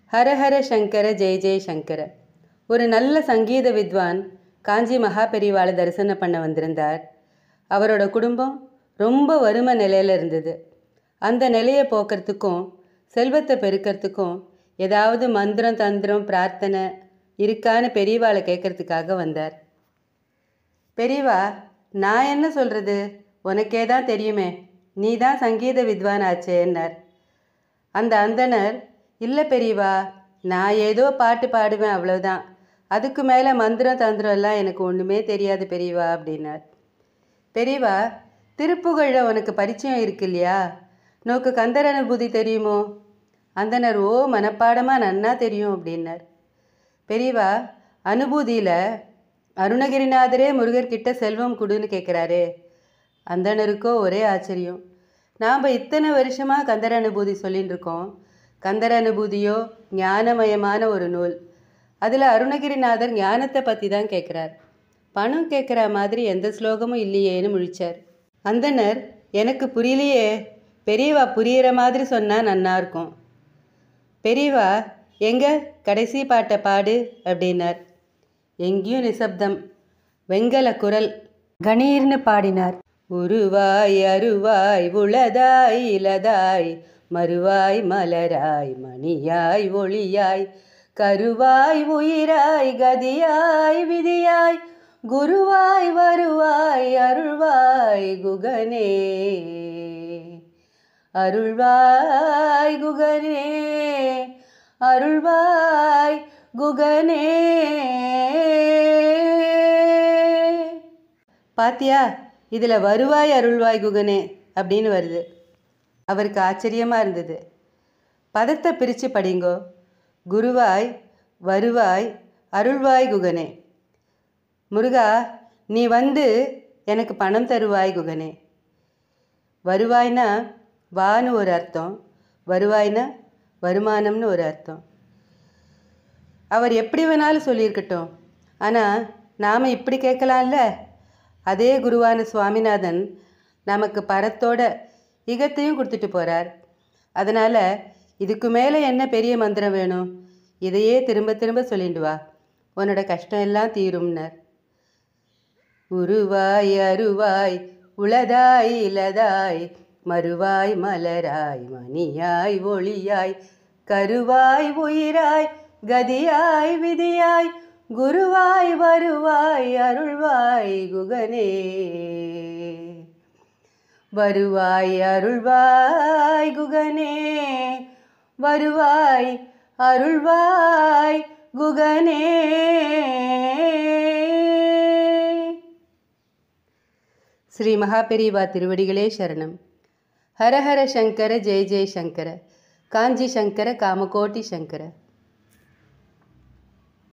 ஹரஹர சங்கர ஜெய ஜெய சங்கர ஒரு நல்ல சங்கீத வித்வான் காஞ்சி மகாபெரிவாளை தரிசனம் பண்ண வந்திருந்தார் அவரோட குடும்பம் ரொம்ப வறுமை நிலையில் இருந்தது அந்த நிலையை போக்குறதுக்கும் செல்வத்தை பெருக்கிறதுக்கும் ஏதாவது மந்திரம் தந்திரம் பிரார்த்தனை இருக்கான்னு பெரியவாளை கேட்கறதுக்காக வந்தார் பெரியவா நான் என்ன சொல்கிறது உனக்கே தான் தெரியுமே நீ தான் சங்கீத வித்வான் ஆச்சேன்னார் அந்த அந்தணர் இல்லை பெரியவா நான் ஏதோ பாட்டு பாடுவேன் அவ்வளவுதான் அதுக்கு மேலே மந்திரம் தந்திரம் எல்லாம் எனக்கு ஒன்றுமே தெரியாது பெரியவா அப்படின்னார் பெரியவா திருப்புகழ உனக்கு பரிச்சயம் இருக்கு இல்லையா நோக்கு கந்தர் அனுபூதி தெரியுமோ அந்தனர் ஓ மனப்பாடமாக நன்னா தெரியும் அப்படின்னார் பெரியவா அனுபூதியில் அருணகிரிநாதரே முருகர்கிட்ட செல்வம் கொடுன்னு கேட்குறாரே அந்தணருக்கோ ஒரே ஆச்சரியம் நாம் இத்தனை வருஷமாக கந்தர் அனுபூதி சொல்லின்னு இருக்கோம் கந்தர் அனுபூதியோ ஞானமயமான ஒரு நூல் அதில் அருணகிரிநாதர் ஞானத்தை பற்றி தான் கேட்குறார் பணம் கேட்குற மாதிரி எந்த ஸ்லோகமும் இல்லையேன்னு முழிச்சார் அந்தனர் எனக்கு புரியலையே பெரியவா புரியிற மாதிரி சொன்னால் நன்னா இருக்கும் பெரியவா எங்க கடைசி பாட்டை பாடு அப்படின்னார் எங்கேயும் நிசப்தம் வெங்கல குரல் கணீர்னு பாடினார் உருவாய் அருவாய் உளதாய் இலதாய் மறுவாய் மலராய் மணியாய் ஒளியாய் கருவாய் உயிராய் கதியாய் விதியாய் குருவாய் வருவாய் அருள்வாய் குகனே அருள்வாய் குகனே அருள்வாய் குகனே பாத்தியா இதில் வருவாய் அருள்வாய் குகனே அப்படின்னு வருது அவருக்கு ஆச்சரியமாக இருந்தது பதத்தை பிரித்து படிங்கோ குருவாய் வருவாய் அருள்வாய் குகனே முருகா நீ வந்து எனக்கு பணம் தருவாய் குகனே வருவாய்னா வான்னு ஒரு அர்த்தம் வருவாய்னா வருமானம்னு ஒரு அர்த்தம் அவர் எப்படி வேணாலும் சொல்லியிருக்கட்டும் ஆனால் நாம் இப்படி கேட்கலாம்ல அதே குருவான சுவாமிநாதன் நமக்கு பரத்தோட இகத்தையும் கொடுத்துட்டு போகிறார் அதனால் இதுக்கு மேலே என்ன பெரிய மந்திரம் வேணும் இதையே திரும்ப திரும்ப சொல்லிட்டு வா உன்னோட கஷ்டம் எல்லாம் தீரும்னர் உருவாய் அருவாய் உளதாய் இலதாய் மறுவாய் மலராய் மணியாய் ஒளியாய் கருவாய் உயிராய் கதியாய் விதியாய் குருவாய் வருவாய் அருள்வாய் குகனே வருவாய் அருள்வாய் குகனே வருவாய் அருள்வாய் குகனே ஸ்ரீ மகாபெரிவா திருவடிகளே சரணம் ஹரஹர சங்கர ஜெய ஜெய சங்கர காஞ்சி சங்கர காமகோட்டி சங்கர